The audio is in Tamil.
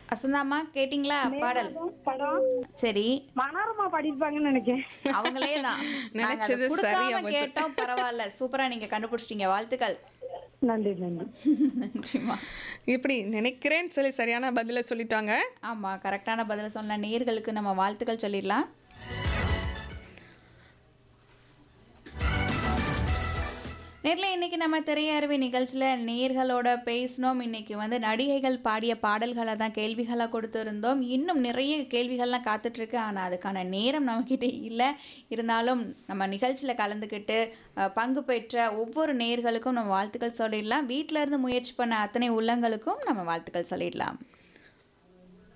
வசந்தாம்மா கேட்டிங்களா பாடல் படம் சரி மனோரமா பாடிருப்பாங்கன்னு நினைக்கிறேன் அவங்களே தான் நினைச்சது சரியா போச்சு. கேட்டோம் பரவாயில்ல சூப்பரா நீங்க கண்டுபிடிச்சிட்டீங்க வாழ்த்துக்கள் நன்றி நன்றி நன்றிம்மா இப்படி நினைக்கிறேன்னு சொல்லி சரியான பதிலை சொல்லிட்டாங்க ஆமா கரெக்டான பதில சொன்ன நேர்களுக்கு நம்ம வாழ்த்துக்கள் சொல்லிடலாம் நேரில் இன்னைக்கு நம்ம திரையரவி நிகழ்ச்சியில் நேர்களோட பேசினோம் இன்னைக்கு வந்து நடிகைகள் பாடிய பாடல்களை தான் கேள்விகளாக கொடுத்துருந்தோம் இன்னும் நிறைய கேள்விகள்லாம் காத்துட்ருக்கு ஆனால் அதுக்கான நேரம் நம்மக்கிட்ட இல்லை இருந்தாலும் நம்ம நிகழ்ச்சியில் கலந்துக்கிட்டு அஹ், பங்கு பெற்ற ஒவ்வொரு நேர்களுக்கும் நம்ம வாழ்த்துக்கள் சொல்லிடலாம் வீட்டில இருந்து முயற்சி பண்ண அத்தனை உள்ளங்களுக்கும் நம்ம வாழ்த்துக்கள் சொல்லிடலாம்